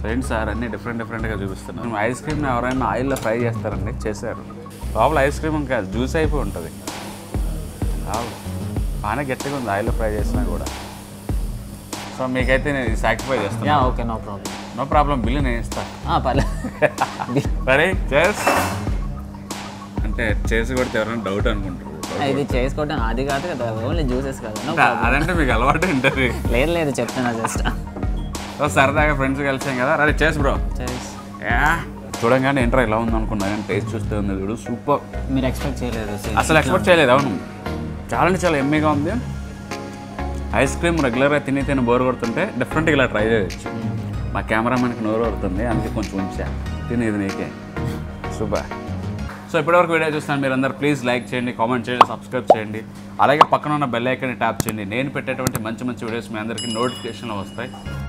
ఏంటి సార్ అన్ని డిఫరెంట్ డిఫరెంట్గా చూపిస్తున్నాను ఐస్ క్రీమ్ ఎవరైనా ఆయిల్లో ఫ్రై చేస్తారండి చేశారు లోపల ఐస్ క్రీమ్ ఇంకా జ్యూస్ అయిపోయి ఉంటుంది రావు. బాగానే గట్టిగా ఉంది ఆయిల్లో ఫ్రై చేసినా కూడా సో మీకైతే నేను సాక్రిఫై చేస్తాను yeah okay no problem no problem bill నేను ఇస్తాను పర్లేదు సరే చేస్ అంటే చేసి కొడితే ఎవరైనా డౌట్ అనుకుంటారు ఇది చేసుకోవడం అది కాదు కదా ఓన్లీ జ్యూసెస్ కదా నో అదంటే మీకు అలవాటు ఉంటుంది లేదు లేదు చెప్తున్నా జస్ట్ సో సరదాగా ఫ్రెండ్స్ కలిసాం కదా అరే చేసి బ్రో చేస్ యా చూడంగానే ఏంట్రా ఇలా ఉంది అనుకున్నా కానీ టేస్ట్ చూస్తే ఉంది చూడు సూపర్ మీరు ఎక్స్పెక్ట్ చేయలేదు see. అసలు ఎక్స్పెక్ట్ చేయలేదు అవును చాలా అంటే చాలా ఎమ్మీగా ఉంది ఐస్ క్రీమ్ రెగ్యులర్గా తిని తిని బోర్ కొడుతుంటే డిఫరెంట్గా ఇలా ట్రై చేయొచ్చు మా కెమెరామెన్కి నోరు కొడుతుంది అందుకే కొంచెం ఉంచా తిని ఇది నీకే సూపర్ సో ఇప్పటివరకు వీడియో చూస్తాను మీరు అందరు ప్లీజ్ లైక్ చేయండి కామెంట్ చేయండి సబ్స్క్రైబ్ చేయండి అలాగే పక్కన ఉన్న బెల్ ఐకాన్ని ట్యాప్ చేయండి నేను పెట్టేటువంటి మంచి మంచి వీడియోస్ మీ అందరికీ నోటిఫికేషన్లో వస్తాయి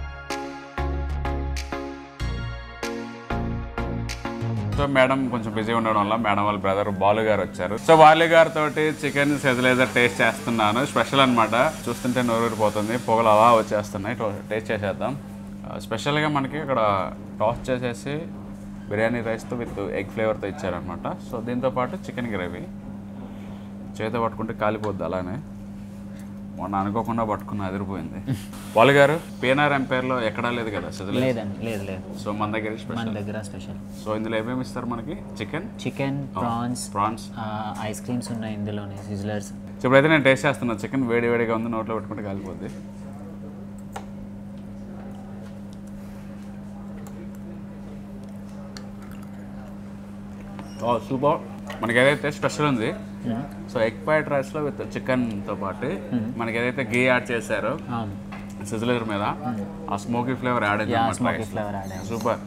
సో మేడం కొంచెం బిజీ ఉండడం వల్ల మేడం వాళ్ళ బ్రదర్ బాలు గారు వచ్చారు సో బాలు గారి తోటి చికెన్ సెజలైజర్ టేస్ట్ చేస్తున్నాను స్పెషల్ అన్నమాట చూస్తుంటే నోరూరిపోతుంది పొగలు అలా వచ్చేస్తున్నాయి టో- టేస్ట్ చేసేద్దాం ఆ, స్పెషల్గా మనకి ఇక్కడ టాస్ చేసేసి బిర్యానీ రైస్తో విత్ ఎగ్ ఫ్లేవర్తో ఇచ్చారనమాట సో దీంతో పాటు చికెన్ గ్రేవీ చేత పట్టుకుంటే కాలిపోద్ది అలానే మొన్న అనుకోకుండా పట్టుకున్న అదిరిపోయింది బాలు గారు పిఎన్ఆర్ ఎంపైర్లో ఎక్కడా లేదు కదా సెజలైజర్ లేదండి లేదు లేదు సో మన దగ్గర మన స్పెషల్ దగ్గర స్పెషల్ సో ఇందులో ఏమేమి ఇస్తారు మనకి chicken chicken prawns prawns ice creams ఉన్నాయి ఇందులోనే సిజ్లర్స్ సో ఇప్పుడైతే నేను టేస్ట్ చేస్తున్నా చికెన్ వేడి వేడిగా ఉంది నోట్లో పెట్టుకుంటే కాలిపోద్ది ఓ సూపర్ మనకి ఏదైతే స్పెషల్ ఉంది సో ఎగ్ ఫ్రైడ్ రైస్లో విత్ చికెన్తో పాటు మనకి ఏదైతే గీ యాడ్ చేశారో అవును సిజిలర్ మీద ఆ స్మోకీ ఫ్లేవర్ యాడ్ యా అయింది స్మోకీ ఫ్లేవర్ యాడ్ అయ్యింది సూపర్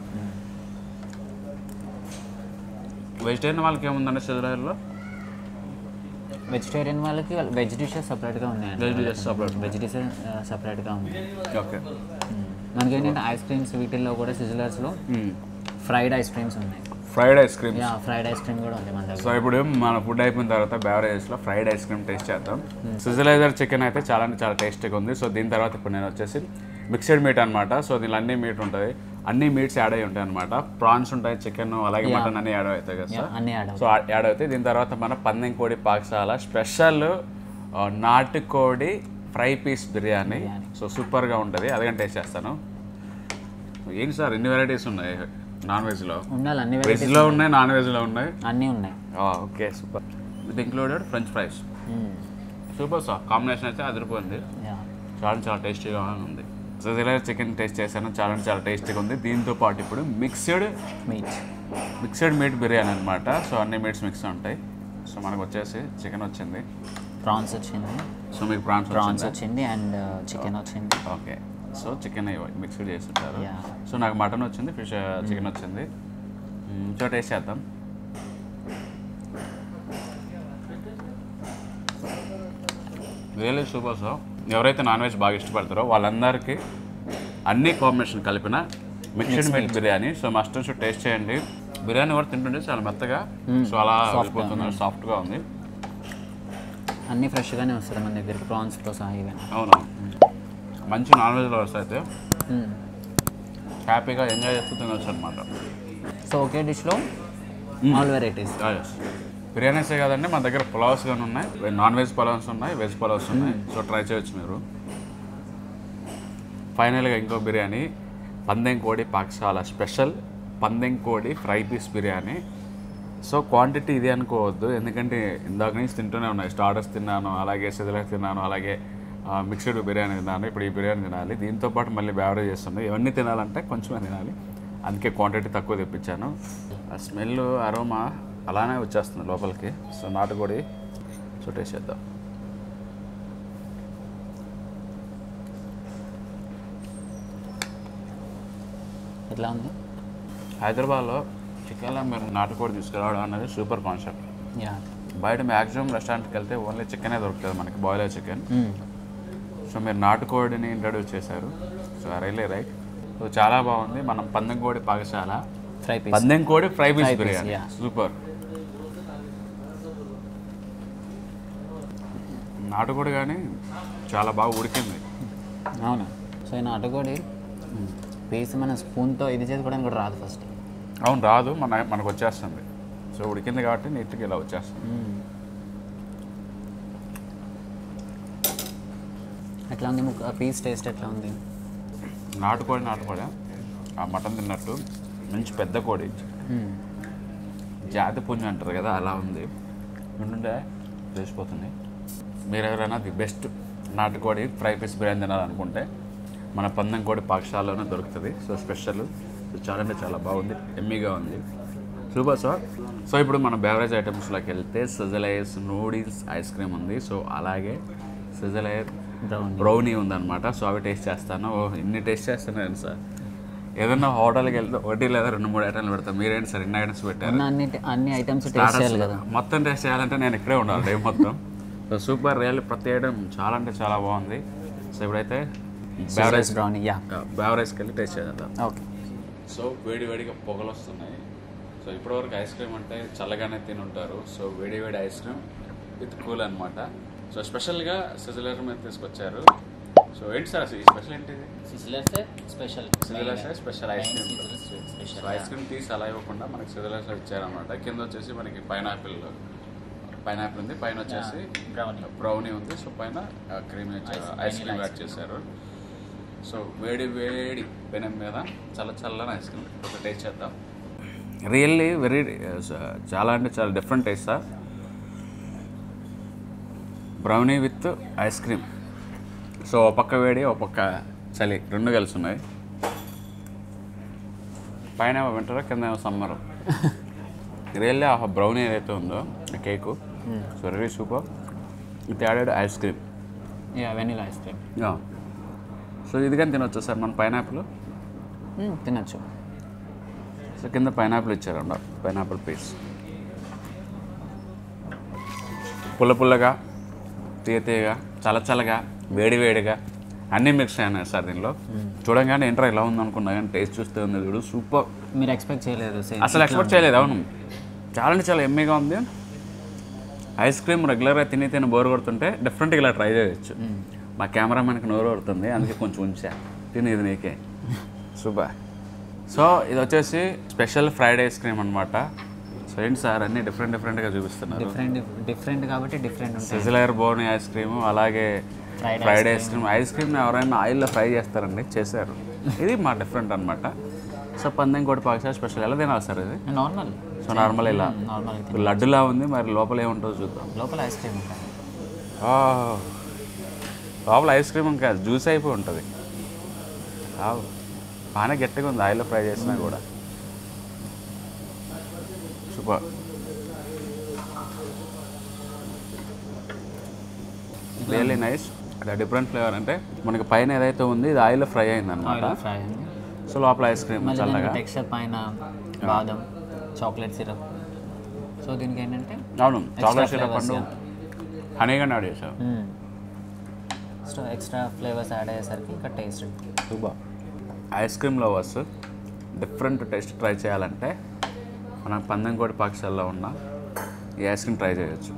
వెజిటేరియన్ వాళ్ళకి ఏముందండి సిజిలర్లో వెజిటేరియన్ వాళ్ళకి వెజ్ డిషెస్ సపరేట్గా ఉన్నాయండి Veg dishes separate. Veg dishes సపరేట్గా ఉంది ఓకే మనకి ఏంటంటే ఐస్ క్రీమ్స్ వీటిల్లో కూడా సిజిలర్స్లో ఫ్రైడ్ ఐస్ క్రీమ్స్ ఉన్నాయి fried ice cream yeah fried ice cream కూడా ఉంది మన దగ్గర సో ఇప్పుడు మన ఫుడ్ అయిపోయిన తర్వాత బెవరేజెస్లో ఫ్రైడ్ ఐస్ క్రీమ్ టేస్ట్ చేద్దాం సిజిలైజర్ చికెన్ అయితే చాలా అంటే చాలా టేస్టీగా ఉంది సో దీని తర్వాత ఇప్పుడు నేను వచ్చేసి మిక్స్డ్ మీట్ అనమాట సో దీనిలో అన్ని మీట్ ఉంటుంది అన్ని మీట్స్ యాడ్ అయి ఉంటాయి అనమాట ప్రాన్స్ ఉంటాయి చికెన్ అలాగే మటన్ అన్ని యాడ్ అవుతాయి కదా సార్ అన్నీ యాడ్ సో యాడ్ అవుతాయి దీని తర్వాత మన పందెం కోడి పాకశాల స్పెషల్ నాటుకోడి ఫ్రై పీస్ బిర్యానీ సో సూపర్గా ఉంటుంది అదే టేస్ట్ చేస్తాను ఏంటి సార్ ఎన్ని వెరైటీస్ ఉన్నాయి నాన్ వెజ్లో ఉండాలి అన్ని వెరైటీస్ వెజ్లో ఉన్నాయి నాన్ వెజ్లో ఉన్నాయి అన్నీ ఉన్నాయి okay super with included French fries super sir combination అయితే అదిరిపోయింది యా చాలా చాలా టేస్టీగా ఉంది సో ఇలా చికెన్ టేస్ట్ చేశాను చాలా అంటే చాలా టేస్టీగా ఉంది దీంతో పాటు ఇప్పుడు mixed meat mixed meat biryani అనమాట సో అన్ని మీట్స్ మిక్స్ ఉంటాయి సో మనకు వచ్చేసి చికెన్ వచ్చింది ప్రాన్స్ వచ్చింది సో మీకు ప్రాన్స్ ప్రాన్స్ వచ్చింది వచ్చింది అండ్ చికెన్ వచ్చింది ఓకే సో చికెన్ మిక్స్డ్ చేసి ఉంటారు Yeah. సో నాకు మటన్ వచ్చింది ఫిష్ చికెన్ వచ్చింది మ్మ్, సో టేస్ట్ చేద్దాం రియల్లీ సూపర్ సో ఎవరైతే నాన్ వెజ్ బాగా ఇష్టపడతారో వాళ్ళందరికీ అన్ని కాంబినేషన్ కలిపిన mixed meat biryani so must should taste చేయండి బిర్యానీ కూడా తింటుంటే చాలా మెత్తగా సో అలా వెళ్ళిపోతున్నారు సాఫ్ట్గా ఉంది అన్నీ ఫ్రెష్గానే వస్తుంది మన దగ్గరికి ప్రాన్స్తో సహా ఈవెన్ అవును మంచి నాన్ వెజ్ లవర్స్ అయితే హ్యాపీగా ఎంజాయ్ చేస్తూ తినొచ్చు అనమాట సో ఒకే డిష్లో ఆల్ వెరైటీస్ బిర్యానీసే కాదండి మన దగ్గర పులావ్స్ కానీ ఉన్నాయి నాన్ వెజ్ పులావ్స్ ఉన్నాయి వెజ్ పులావ్స్ ఉన్నాయి సో ట్రై చేయొచ్చు మీరు ఫైనల్గా ఇంకో బిర్యానీ పందెం Kodi Pakashala special Pandem Kodi fry piece biryani so quantity ఇది అనుకోవద్దు ఎందుకంటే ఇందాక నుంచి తింటూనే ఉన్నాయి స్టార్టర్స్ తిన్నాను అలాగే సిదలర్ తిన్నాను అలాగే మిక్స్డ్ బిర్యానీ తిన్నాను ఇప్పుడు ఈ బిర్యానీ తినాలి దీంతో పాటు మళ్ళీ బేవరేజ్ చేస్తుంది ఇవన్నీ తినాలంటే కొంచెమే తినాలి అందుకే క్వాంటిటీ తక్కువ తెప్పించాను ఆ స్మెల్ అరోమా అలానే వచ్చేస్తుంది లోపలికి సో నాటుకోడి సో టేస్ట్ చేద్దాం ఎట్లా ఉంది హైదరాబాద్లో చికెన్లో మీరు నాటుకోడి తీసుకురావడం అనేది సూపర్ కాన్సెప్ట్ యా బయట మ్యాక్సిమం రెస్టారెంట్కి వెళ్తే ఓన్లీ చికెనే దొరుకుతుంది మనకి బాయిలర్ చికెన్ సో మీరు నాటుకోడిని ఇంట్రడ్యూస్ చేశారు సో రైలే రైట్ సో చాలా బాగుంది మనం పందెం Kodi పాకశాల fry piece Pandem Kodi fry piece Fry piece, biryani yeah. Super నాటుకోడి కానీ చాలా బాగా ఉడికింది అవును సో ఈ నాటుకోడి పీస్ మన స్పూన్తో ఇది చేసుకోవడానికి కూడా రాదు ఫస్ట్ అవును రాదు మన మనకు వచ్చేస్తుంది సో ఉడికింది కాబట్టి నీట్గా ఇలా వచ్చేస్తుంది ఎట్లా ఉంది ముక్క పీస్ టేస్ట్ ఎట్లా ఉంది నాటుకోడి నాటుకోడి ఆ మటన్ తిన్నట్టు మంచి పెద్ద కోడి మ్మ్. జాతి పుంజు అంటారు కదా అలా ఉంది ఉండుంటే తెలిసిపోతుంది మీరు ఎవరైనా ది బెస్ట్ నాటుకోడి ఫ్రై పీస్ బిర్యానీ తినాలనుకుంటే మన పందెం కోడి పాకశాలలోనే దొరుకుతుంది సో స్పెషల్ సో చాలా అంటే చాలా బాగుంది ఎమ్మీగా ఉంది సూపర్ సార్ సో ఇప్పుడు మన బెవరేజ్ ఐటమ్స్లోకి వెళ్తే సిజలైస్ నూడిల్స్ ఐస్ క్రీమ్ ఉంది సో అలాగే సిజలైర్ బ్రౌన్ బ్రౌనీ ఉందన్నమాట సో అవి టేస్ట్ చేస్తాను ఓ ఇన్ని టేస్ట్ చేస్తున్నాను సార్ ఏదన్నా హోటల్కి వెళ్తే ఒకటి లేదా రెండు మూడు ఐటమ్లు పెడతాను మీరేంటి సార్ ఇన్ని ఐటమ్స్ పెట్టారు ఉన్న అన్ని అన్ని ఐటమ్స్ టేస్ట్ చేయాలి కదా మొత్తం టేస్ట్ చేయాలంటే నేను ఇక్కడే ఉండాలి డే మొత్తం సో సూపర్ రియల్ ప్రతి ఐటమ్ చాలా అంటే చాలా బాగుంది సో ఇప్పుడైతే బెవరేజ్ బ్రౌనీ యా బెవరేజ్కి వెళ్ళి టేస్ట్ చేద్దాం ఓకే సో వేడి వేడిగా పొగలు వస్తున్నాయి సో ఇప్పటివరకు ఐస్ క్రీమ్ అంటే చల్లగానే తిని ఉంటారు సో వేడి వేడి ఐస్ క్రీమ్ విత్ కూల్ అనమాట సో స్పెషల్గా సిజిలర్ మీద తీసుకొచ్చారు సో ఏంటి సార్ అసలు ఈ స్పెషల్ ఏంటిది sizzlers special sizzlers special ice cream special so ice cream తీసి అలా ఇవ్వకుండా మనకి సిజిలర్స్ ఇచ్చారనమాట కింద వచ్చేసి మనకి పైనాపిల్ పైనాపిల్ ఉంది పైన వచ్చేసి బ్రౌనీ బ్రౌనీ ఉంది సో పైన క్రీమ్ ఐస్ క్రీమ్ యాడ్ చేశారు సో వేడి వేడి పెనం మీద చల్ల చల్లని ఐస్ క్రీమ్ ఒక టేస్ట్ చేద్దాం రియల్లీ వెరీ చాలా అంటే చాలా different taste sir brownie with ice cream so ఒక పక్క వేడి ఒక పక్క చలి రెండు కలిసి ఉన్నాయి పైన ఏమో వింటర్ కింద ఏమో సమ్మర్ రియల్లీ ఆ బ్రౌనీ ఏదైతే ఉందో ఆ cake so very super with added ice cream yeah vanilla ice cream so ఇది కానీ తినొచ్చు సార్ మన పైనాపిల్ తినచ్చు సో కింద పైనాపిల్ ఇచ్చారండ పైనాపిల్ పీస్ పుల్ల పుల్లగా తీయ తీయగా చల్ల చల్లగా వేడి వేడిగా అన్నీ మిక్స్ అయినాయి సార్ దీనిలో చూడంగానే ఏంట్రా ఇలా ఉంది అనుకున్నా కానీ టేస్ట్ చూస్తే ఉంది చూడు సూపర్ మీరు ఎక్స్పెక్ట్ చేయలేదు సేమ్ అసలు ఎక్స్పెక్ట్ చేయలేదు అవును చాలా అంటే చాలా ఎమ్మీగా ఉంది ఐస్ క్రీమ్ రెగ్యులర్గా తిని తిని బోర్ కొడుతుంటే డిఫరెంట్గా ఇలా ట్రై చేయొచ్చు మా కెమెరామెన్కి నోరు కొడుతుంది అందుకే కొంచెం ఉంచా తిని ఇది నీకే సూపర్ సో ఇది వచ్చేసి స్పెషల్ ఫ్రైడ్ ఐస్ క్రీమ్ అనమాట సో ఏంటి సార్ అన్నీ డిఫరెంట్ డిఫరెంట్గా చూపిస్తున్నారు డిఫరెంట్ డిఫరెంట్ కాబట్టి డిఫరెంట్ ఉంటాయి సిజిలర్ బోర్ని ఐస్ క్రీమ్ అలాగే Fried fried ice cream ice cream ఎవరైనా ఆయిల్లో ఫ్రై చేస్తారండి చేశారు ఇది మా డిఫరెంట్ అనమాట సో పందెం కోటి పాకిస్తాన్ స్పెషల్ ఎలా తినాలి సార్ ఇది నార్మల్ సో నార్మల్ ఇలా నార్మల్ లడ్డులా ఉంది మరి లోపల ఏముంటుందో చూద్దాం లోపల ఐస్ క్రీమ్ ఉంటుంది ఆ, లోపల ఐస్ క్రీమ్ ఇంకా జ్యూస్ అయిపోయి ఉంటుంది ఆవ్. బాగానే గట్టిగా ఉంది ఆయిల్లో ఫ్రై చేసినా కూడా సూపర్ రియల్లీ నైస్ అది డిఫరెంట్ ఫ్లేవర్ అంటే మనకి పైన ఏదైతే ఉంది ఇది ఆయిల్లో ఫ్రై అయింది అనమాట ఆయిల్ ఫ్రై అయింది సో లోపల ఐస్ క్రీమ్ మళ్ళీ చల్లగా టెక్స్చర్ పైన బాదం చాక్లెట్ సిరప్ సో దీనికి ఏంటంటే అవును చాక్లెట్ సిరప్ flavors, పండు హనీగా యాడ్ చేసావు సో ఎక్స్ట్రా ఫ్లేవర్స్ యాడ్ అయ్యేసరికి ఇంకా taste super ice cream lovers different taste try చేయాలంటే మన పందంకోటి పాకశాలలో ఉన్న ఈ ఐస్ క్రీమ్ ట్రై చేయొచ్చు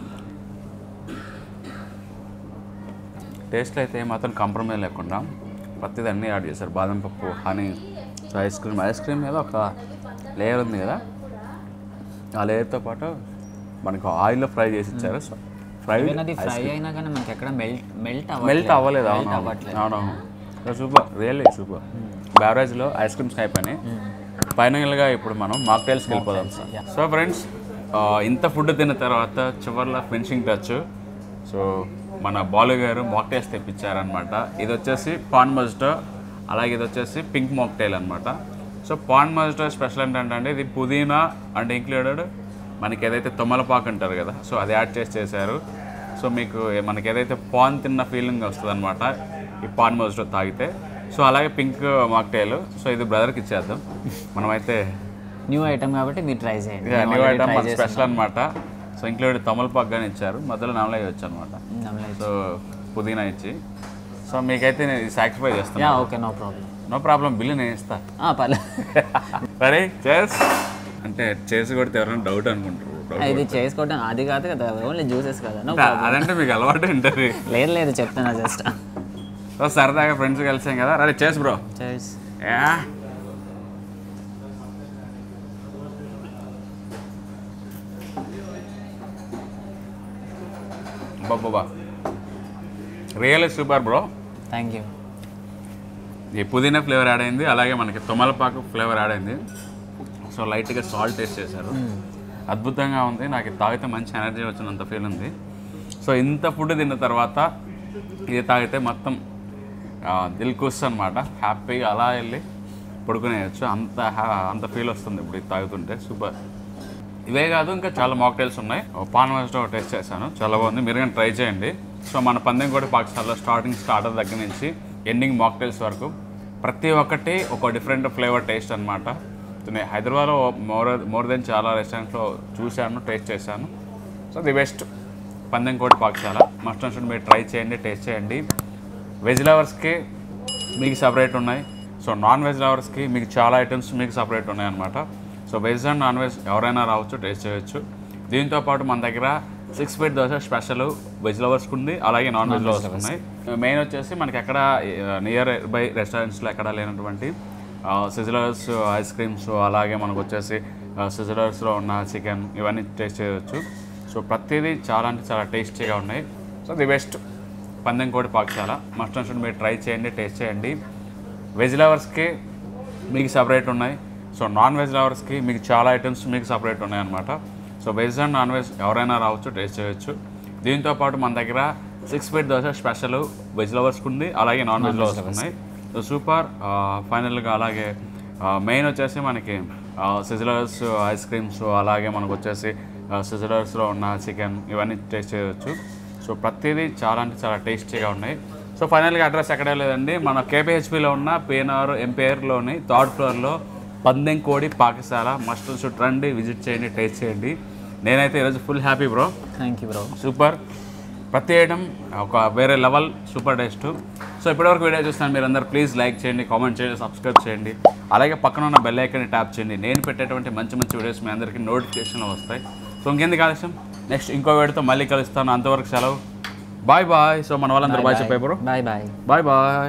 టేస్ట్లో అయితే ఏమాత్రం కాంప్రమైజ్ లేకుండా ప్రతిది అన్నీ యాడ్ చేశారు బాదం పప్పు honey so ice cream ice cream మీద ఒక లేయర్ ఉంది కదా ఆ లేయర్తో పాటు మనకు ఆయిల్లో ఫ్రై చేసి ఇచ్చారు సో ఫ్రై అది ఫ్రై అయినా కానీ మనకి ఎక్కడ మెల్ట్ మెల్ట్ మెల్ట్ అవ్వలేదు మెల్ట్ అవును అవ్వట్లేదు అవునవును సూపర్ రియల్లీ సూపర్ బ్యావరేజ్లో ఐస్ క్రీమ్స్ అయిపోయినాయి ఫైనల్గా ఇప్పుడు మనం మాక్టైల్స్కి వెళ్ళిపోదాం సార్ yeah. సో ఫ్రెండ్స్ ఇంత ఫుడ్ తిన్న తర్వాత చివర్లో ఫినిషింగ్ టచ్ సో మన బాలు గారు మాక్టైల్స్ తెప్పించారనమాట ఇది వచ్చేసి పాన్ మజిటో అలాగే ఇది వచ్చేసి పింక్ మాక్టైల్ అనమాట సో పాన్ మజిటో స్పెషల్ ఏంటంటే ఇది పుదీనా అండ్ ఇంక్లూడెడ్ మనకి ఏదైతే తొమ్మలపాకు అంటారు కదా సో అది యాడ్ చేసి చేశారు సో మీకు ఏ- మనకి ఏదైతే పాన్ తిన్న ఫీలింగ్ వస్తుంది అనమాట ఈ పాన్ మజిటో తాగితే సో అలాగే పింక్ మాక్టైల్ సో ఇది బ్రదర్కి ఇచ్చేద్దాం మనమైతే న్యూ ఐటమ్ కాబట్టి మీరు ట్రై చేయండి ఇక మేము న్యూ already ఐటమ్ try మన చేసాం. స్పెషల్ అనమాట సో ఇంక్లూడ్ తమలపాకు కానీ ఇచ్చారు మధ్యలో నమల ఇవ్వచ్చు అనమాట నమ్మలేదు. సో పుదీనా ఇచ్చి సో మీకైతే నేను సాక్రిఫై యా చేస్తాను okay no problem no problem bill నేను ఇస్తా పర్లేదు సరే చేస్ అంటే చేసి కొడితే ఎవరైనా డౌట్ అనుకుంటారు Doubt ఇది చేసుకోవడం అది కాదు కదా ఓన్లీ జ్యూసెస్ కదా నో అంటే అదంటే మీకు అలవాటు ఉంటుంది లేదు లేదు చెప్తున్నా జస్ట్ సో సరదాగా ఫ్రెండ్స్ కలిసాం కదా అరే చేసి బ్రో చేస్ యా బాబా real super bro thank you ఈ పుదీనా ఫ్లేవర్ యాడ్ అయింది అలాగే మనకి తొమలపాకు ఫ్లేవర్ యాడ్ అయింది సో లైట్గా సాల్ట్ టేస్ట్ చేశారు అద్భుతంగా ఉంది నాకు ఇది తాగితే మంచి ఎనర్జీ వచ్చినంత ఫీల్ ఉంది సో ఇంత ఫుడ్ తిన్న తర్వాత ఇది తాగితే మొత్తం ఆ, దిల్ కుస్ అనమాట హ్యాపీగా అలా వెళ్ళి పడుకునేయచ్చు అంత హ్యా- అంత ఫీల్ వస్తుంది ఇప్పుడు ఇది తాగుతుంటే సూపర్ ఇవే కాదు ఇంకా చాలా మాక్టైల్స్ ఉన్నాయి పాన్ వెజ్లో టేస్ట్ చేశాను చాలా బాగుంది మీరు కానీ ట్రై చేయండి సో మన పందెంకోటి పాకశాలలో స్టార్టింగ్ స్టార్టర్ దగ్గర నుంచి ఎండింగ్ మాక్టైల్స్ వరకు ప్రతి ఒక్కటి ఒక డిఫరెంట్ ఫ్లేవర్ టేస్ట్ అనమాట నేను హైదరాబాద్లో మోర్ మోర్ దెన్ చాలా రెస్టారెంట్స్లో చూశాను టేస్ట్ చేశాను so the best Pandem Kodi Pakashala must and should మీరు ట్రై చేయండి టేస్ట్ చేయండి వెజ్ లవర్స్కి మీకు సపరేట్ ఉన్నాయి సో నాన్ వెజ్ లవర్స్కి మీకు చాలా ఐటమ్స్ మీకు సపరేట్ ఉన్నాయి అనమాట so veg and non veg ఎవరైనా రావచ్చు టేస్ట్ చేయొచ్చు దీంతో పాటు మన దగ్గర six feet dosa special veg లవర్స్కి ఉంది అలాగే నాన్ వెజ్ లవర్స్ ఉన్నాయి మెయిన్ వచ్చేసి మనకి ఎక్కడ నియర్ బై రెస్టారెంట్స్లో ఎక్కడ లేనటువంటి సిజిలర్స్ ఐస్ క్రీమ్స్ అలాగే మనకు వచ్చేసి సిజిలర్స్లో ఉన్న చికెన్ ఇవన్నీ టేస్ట్ చేయవచ్చు సో ప్రతిదీ చాలా అంటే చాలా టేస్టీగా ఉన్నాయి so the best Pandem Kodi Pakashala must and should మీరు ట్రై చేయండి టేస్ట్ చేయండి వెజ్ లవర్స్కి మీకు సపరేట్ ఉన్నాయి సో నాన్ వెజ్ లవర్స్కి మీకు చాలా ఐటమ్స్ మీకు సపరేట్ ఉన్నాయి అనమాట so veg and non veg ఎవరైనా రావచ్చు టేస్ట్ చేయొచ్చు దీంతో పాటు మన దగ్గర six feet dosa special veg లవర్స్కి ఉంది అలాగే నాన్ వెజ్ లవర్స్కి ఉన్నాయి సో సూపర్ ఫైనల్గా అలాగే మెయిన్ వచ్చేసి మనకి సిజిలర్స్ ఐస్ క్రీమ్స్ అలాగే మనకు వచ్చేసి సిజిలర్స్లో ఉన్న చికెన్ ఇవన్నీ టేస్ట్ చేయవచ్చు సో ప్రతిదీ చాలా అంటే చాలా టేస్టీగా ఉన్నాయి సో ఫైనల్గా అడ్రస్ ఎక్కడే లేదండి మన కేపీహెచ్పిలో ఉన్న పిఎన్ఆర్ ఎంపైర్లోని థర్డ్ ఫ్లోర్లో పందెం కోడి పాకశాల మస్ట్ షుడ్ రండి విజిట్ చేయండి టేస్ట్ చేయండి నేనైతే ఈరోజు full happy bro thank you bro super ప్రతి ఐటమ్ ఒక వేరే లెవెల్ సూపర్ టేస్ట్ సో ఇప్పటివరకు వీడియో చూస్తాను మీరు అందరు ప్లీజ్ లైక్ చేయండి కామెంట్ చేయండి సబ్స్క్రైబ్ చేయండి అలాగే పక్కన ఉన్న బెల్ ఐకాన్ని ట్యాప్ చేయండి నేను పెట్టేటువంటి మంచి మంచి వీడియోస్ మీ అందరికీ నోటిఫికేషన్లో వస్తాయి సో ఇంకెందుకు ఆలస్యం నెక్స్ట్ ఇంకో వీడియోతో మళ్ళీ కలుస్తాను అంతవరకు సెలవు బాయ్ బాయ్ సో మన వాళ్ళందరూ బాయ్ చెప్పాయి bro bye bye bye bye